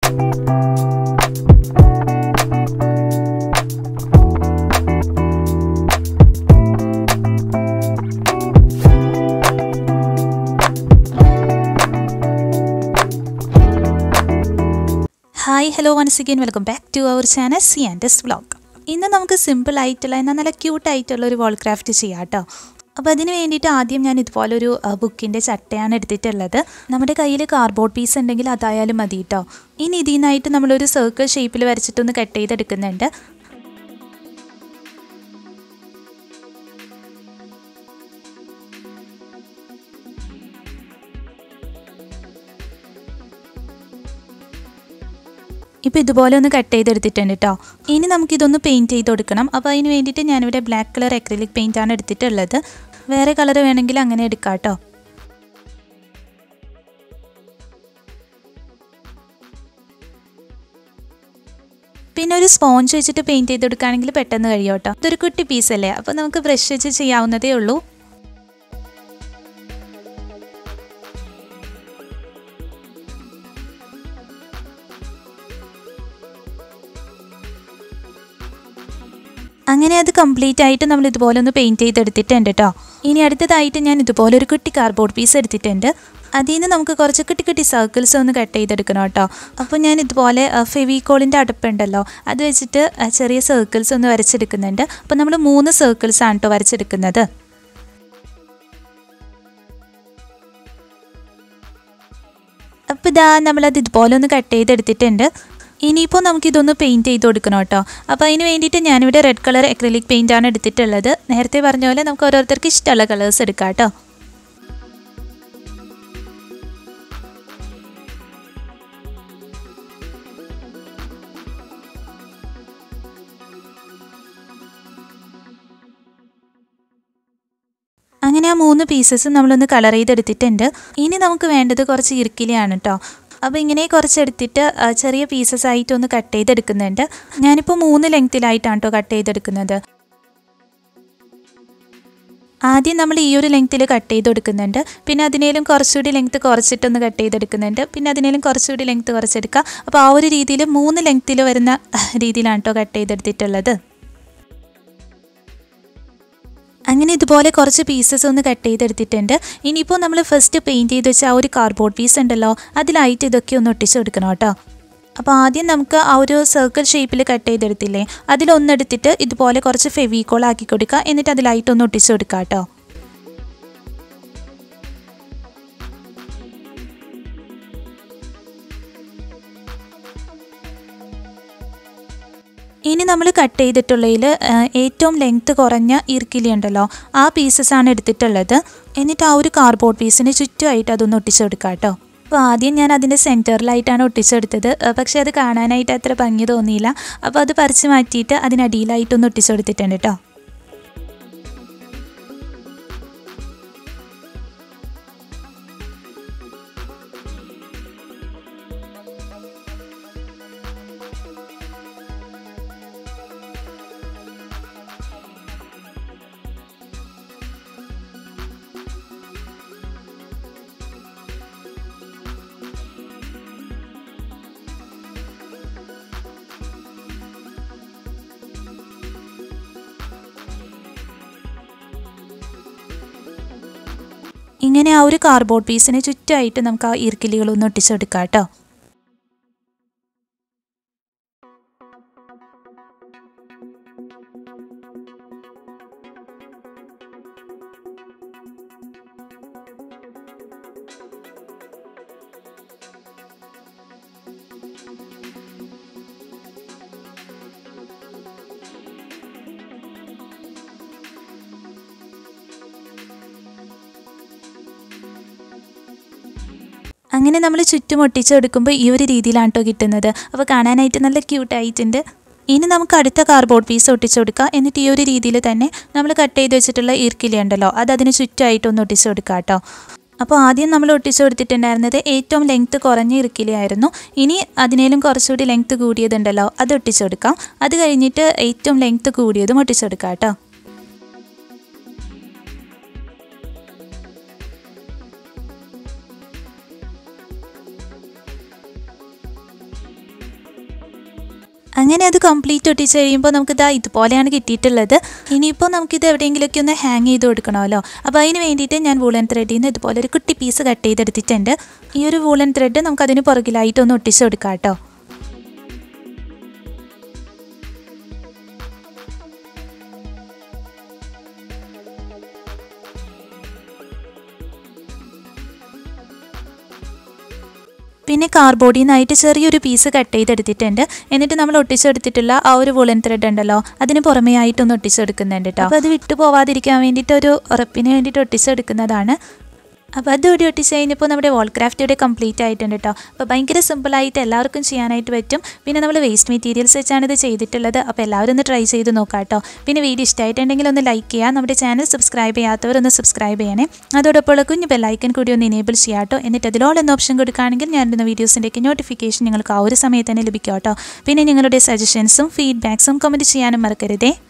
hi hello once again welcome back to our channel C and S vlog ഇന്ന് നമുക്ക് simple ആയിട്ടുള്ള എന്നാൽ നല്ല ക്യൂട്ട് ആയിട്ടുള്ള ഒരു വാൾ ക്രാഫ്റ്റ് ചെയ്യാം കേട്ടോ അപ്പോൾ അതിന് വേണ്ടിയിട്ട് ആദ്യം ഞാൻ ഇതുപോലൊരു ബുക്കിൻ്റെ ചട്ടയാണ് എടുത്തിട്ടുള്ളത് നമ്മുടെ കയ്യിൽ കാർഡ്ബോർഡ് പീസ് ഉണ്ടെങ്കിൽ അതായാലും മതി കേട്ടോ ഇനി ഇതിൽ നിന്നായിട്ട് നമ്മളൊരു സർക്കിൾ ഷേപ്പിൽ വരച്ചിട്ടൊന്ന് കട്ട് ചെയ്തെടുക്കുന്നുണ്ട് ഇപ്പോൾ ഇതുപോലെ ഒന്ന് കട്ട് ചെയ്തെടുത്തിട്ടുണ്ട് കേട്ടോ ഇനി നമുക്കിതൊന്ന് പെയിൻറ്റ് ചെയ്ത് കൊടുക്കണം അപ്പോൾ അതിന് വേണ്ടിയിട്ട് ഞാനിവിടെ ബ്ലാക്ക് കളർ അക്രിലിക് പെയിൻ്റ് ആണ് എടുത്തിട്ടുള്ളത് വേറെ കളർ വേണമെങ്കിൽ അങ്ങനെ എടുക്കാം കേട്ടോ പിന്നെ ഒരു സ്പോഞ്ച് വെച്ചിട്ട് പെയിൻറ്റ് ചെയ്ത് കൊടുക്കുകയാണെങ്കിൽ പെട്ടെന്ന് കഴിയും കേട്ടോ ഇതൊരു കുട്ടി പീസല്ലേ അപ്പോൾ നമുക്ക് ബ്രഷ് വെച്ച് ചെയ്യാവുന്നതേ ഉള്ളൂ അങ്ങനെ അത് കംപ്ലീറ്റ് ആയിട്ട് നമ്മൾ ഇതുപോലെ ഒന്ന് പെയിൻറ്റ് ചെയ്തെടുത്തിട്ടുണ്ട് കേട്ടോ ഇനി അടുത്തതായിട്ട് ഞാൻ ഇതുപോലെ ഒരു കുട്ടി കാർഡ്ബോർഡ് പീസ് എടുത്തിട്ടുണ്ട് അതിൽ നിന്ന് നമുക്ക് കുറച്ച് കുട്ടി കുട്ടി സർക്കിൾസ് ഒന്ന് കട്ട് ചെയ്തെടുക്കണം കേട്ടോ അപ്പോൾ ഞാൻ ഇതുപോലെ ഫെവിക്കോളിൻ്റെ അടുപ്പുണ്ടല്ലോ അത് വെച്ചിട്ട് ചെറിയ സർക്കിൾസ് ഒന്ന് വരച്ചെടുക്കുന്നുണ്ട് അപ്പോൾ നമ്മൾ മൂന്ന് സർക്കിൾസ് ആണ് കേട്ടോ വരച്ചെടുക്കുന്നത് അപ്പോൾ ഇതാ നമ്മളത് ഇതുപോലെ ഒന്ന് കട്ട് ചെയ്തെടുത്തിട്ടുണ്ട് ഇനിയിപ്പോൾ നമുക്കിതൊന്ന് പെയിൻറ്റ് ചെയ്ത് കൊടുക്കണം കേട്ടോ അപ്പോൾ അതിന് വേണ്ടിയിട്ട് ഞാനിവിടെ റെഡ് കളർ അക്രലിക് പെയിൻ്റ് ആണ് എടുത്തിട്ടുള്ളത് നേരത്തെ പറഞ്ഞ പോലെ നമുക്ക് ഓരോരുത്തർക്ക് ഇഷ്ടമുള്ള കളേഴ്സ് എടുക്കാം കേട്ടോ അങ്ങനെ ആ മൂന്ന് പീസസ് നമ്മളൊന്ന് കളർ ചെയ്തെടുത്തിട്ടുണ്ട് ഇനി നമുക്ക് വേണ്ടത് കുറച്ച് ഇറുക്കിലയാണ് കേട്ടോ അപ്പോൾ ഇങ്ങനെ കുറച്ചെടുത്തിട്ട് ചെറിയ പീസസ് ആയിട്ട് ഒന്ന് കട്ട് ചെയ്തെടുക്കുന്നുണ്ട് ഞാനിപ്പോൾ മൂന്ന് ലെങ്ത്തിലായിട്ടാണ് കേട്ടോ കട്ട് ചെയ്തെടുക്കുന്നത് ആദ്യം നമ്മൾ ഈ ഒരു ലെങ്ത്തിൽ കട്ട് ചെയ്ത് കൊടുക്കുന്നുണ്ട് പിന്നെ അതിനേലും കുറച്ചുകൂടി ലെങ്ത്ത് കുറച്ചിട്ടൊന്ന് കട്ട് ചെയ്തെടുക്കുന്നുണ്ട് പിന്നെ അതിനേലും കുറച്ചുകൂടി ലെങ്ത്ത് കുറച്ചെടുക്കുക അപ്പോൾ ആ ഒരു രീതിയിൽ മൂന്ന് ലെങ്ത്തിൽ വരുന്ന രീതിയിലാണ് കേട്ടോ കട്ട് ചെയ്തെടുത്തിട്ടുള്ളത് അങ്ങനെ ഇതുപോലെ കുറച്ച് പീസസ് ഒന്ന് കട്ട് ചെയ്തെടുത്തിട്ടുണ്ട് ഇനിയിപ്പോൾ നമ്മൾ ഫസ്റ്റ് പെയിൻറ്റ് ചെയ്ത് വെച്ച ആ ഒരു കാർഡ്ബോർഡ് പീസ് ഉണ്ടല്ലോ അതിലായിട്ട് ഇതൊക്കെ ഒന്ന് ഒട്ടിച്ച് കൊടുക്കണം കേട്ടോ അപ്പോൾ ആദ്യം നമുക്ക് ആ ഒരു സർക്കിൾ ഷേപ്പിൽ കട്ട് ചെയ്തെടുത്തില്ലേ അതിലൊന്നെടുത്തിട്ട് ഇതുപോലെ കുറച്ച് ഫെവിക്കോൾ ആക്കി കൊടുക്കുക എന്നിട്ട് അതിലായിട്ടൊന്ന് ഒട്ടിച്ച് കൊടുക്കുക കേട്ടോ ഇനി നമ്മൾ കട്ട് ചെയ്തിട്ടുള്ളതിൽ ഏറ്റവും ലെങ്ത്ത് കുറഞ്ഞ ഇറുക്കിലി ഉണ്ടല്ലോ ആ പീസസ് ആണ് എടുത്തിട്ടുള്ളത് എന്നിട്ട് ആ ഒരു കാർഡ്ബോർഡ് പീസിന് ചുറ്റുമായിട്ട് അതൊന്ന് ഒട്ടിച്ചു കൊടുക്കാം കേട്ടോ അപ്പോൾ ആദ്യം ഞാൻ അതിൻ്റെ സെൻറ്ററിലായിട്ടാണ് ഒട്ടിച്ചെടുത്തത് പക്ഷേ അത് കാണാനായിട്ട് അത്ര ഭംഗി തോന്നിയില്ല അപ്പോൾ അത് പറിച്ച് മാറ്റിയിട്ട് അതിനടിയിലായിട്ടൊന്ന് ഒട്ടിച്ചു കൊടുത്തിട്ടുണ്ട് കേട്ടോ ഇങ്ങനെ ആ ഒരു കാർഡ്ബോർഡ് പീസിന് ചുറ്റുമായിട്ട് നമുക്ക് ആ ഈർക്കിലികളൊന്ന് ഒട്ടിച്ചെടുക്കാം കേട്ടോ അങ്ങനെ നമ്മൾ ചുറ്റും ഒട്ടിച്ചെടുക്കുമ്പോൾ ഈ ഒരു രീതിയിലാണ് കേട്ടോ കിട്ടുന്നത് അപ്പോൾ കാണാനായിട്ട് നല്ല ക്യൂട്ടായിട്ടുണ്ട് ഇനി നമുക്ക് അടുത്ത കാർഡ്ബോർഡ് പീസ് ഒട്ടിച്ചു കൊടുക്കുക എന്നിട്ട് ഈ ഒരു രീതിയിൽ തന്നെ നമ്മൾ കട്ട് ചെയ്ത് വെച്ചിട്ടുള്ള ഈർക്കിലി ഉണ്ടല്ലോ അത് അതിന് ചുറ്റുമായിട്ടൊന്ന് ഒട്ടിച്ചു കൊടുക്കുക കേട്ടോ അപ്പോൾ ആദ്യം നമ്മൾ ഒട്ടിച്ചു കൊടുത്തിട്ടുണ്ടായിരുന്നത് ഏറ്റവും ലെങ്ത്ത് കുറഞ്ഞ ഇറുക്കിലിയായിരുന്നു ഇനി അതിനേലും കുറച്ചുകൂടി ലെങ്ത്ത് കൂടിയതുണ്ടല്ലോ അത് ഒട്ടിച്ചു കൊടുക്കാം അത് കഴിഞ്ഞിട്ട് ഏറ്റവും ലെങ്ത്ത് കൂടിയതും ഒട്ടിച്ചു കൊടുക്കാം കേട്ടോ അങ്ങനെ അത് കംപ്ലീറ്റ് ഒട്ടിച്ച് കഴിയുമ്പോൾ നമുക്ക് ഇതാ ഇതുപോലെയാണ് കിട്ടിയിട്ടുള്ളത് ഇനിയിപ്പോൾ നമുക്കിത് എവിടെയെങ്കിലുമൊക്കെ ഒന്ന് ഹാങ് ചെയ്ത് കൊടുക്കണമല്ലോ അപ്പോൾ അതിന് വേണ്ടിയിട്ട് ഞാൻ വൂളൻ ത്രെഡിൽ നിന്ന് ഇതുപോലെ ഒരു കുട്ടി പീസ് കട്ട് ചെയ്തെടുത്തിട്ടുണ്ട് ഈ ഒരു വൂളൻ ത്രെഡ് നമുക്ക് അതിന് പുറകിലായിട്ട് ഒന്ന് ഒട്ടിച്ച് കൊടുക്കാം കേട്ടോ പിന്നെ കാർബോർഡിൽ നിന്നായിട്ട് ചെറിയൊരു പീസ് കട്ട് ചെയ്തെടുത്തിട്ടുണ്ട് എന്നിട്ട് നമ്മൾ ഒട്ടിച്ചെടുത്തിട്ടുള്ള ആ ഒരു വുളൻ ത്രെഡ് ഉണ്ടല്ലോ അതിന് പുറമേ ആയിട്ടൊന്ന് ഒട്ടിച്ചെടുക്കുന്നുണ്ട് കേട്ടോ അപ്പോൾ അത് വിട്ടു പോവാതിരിക്കാൻ വേണ്ടിയിട്ട് ഒരു ഉറപ്പിന് വേണ്ടിയിട്ട് ഒട്ടിച്ചെടുക്കുന്നതാണ് അപ്പോൾ അത് കൂടി ഒട്ടിച്ച് കഴിഞ്ഞപ്പോൾ നമ്മുടെ വോൾ ക്രാഫ്റ്റ് ഇവിടെ കംപ്ലീറ്റ് ആയിട്ടുണ്ട് കേട്ടോ അപ്പോൾ ഭയങ്കര സിമ്പിളായിട്ട് എല്ലാവർക്കും ചെയ്യാനായിട്ട് പറ്റും പിന്നെ നമ്മൾ വേസ്റ്റ് മെറ്റീരിയൽസ് വെച്ചാണ് ഇത് ചെയ്തിട്ടുള്ളത് അപ്പോൾ എല്ലാവരും ഒന്ന് ട്രൈ ചെയ്ത് നോക്കാം കേട്ടോ പിന്നെ വീഡിയോ ഇഷ്ടമായിട്ടുണ്ടെങ്കിൽ ഒന്ന് ലൈക്ക് ചെയ്യുക നമ്മുടെ ചാനൽ സബ്സ്ക്രൈബ് ചെയ്യാത്തവർ ഒന്ന് സബ്സ്ക്രൈബ് ചെയ്യണേ അതോടൊപ്പം കുഞ്ഞ് ബെല്ലൈക്കൻ കൂടി ഒന്ന് എനേബിൾ ചെയ്യാം കേട്ടോ എന്നിട്ട് അതിലോൾ എന്ന ഓപ്ഷൻ കൊടുക്കുകയാണെങ്കിൽ ഞാൻ ഇടുന്ന വീഡിയോസിൻ്റെയൊക്കെ നോട്ടിഫിക്കേഷൻ നിങ്ങൾക്ക് ആ ഒരു സമയത്ത് തന്നെ ലഭിക്കും കേട്ടോ പിന്നെ നിങ്ങളുടെ സജഷൻസും ഫീഡ്ബാക്സും കമൻറ്റ് ചെയ്യാനും മറക്കരുതേ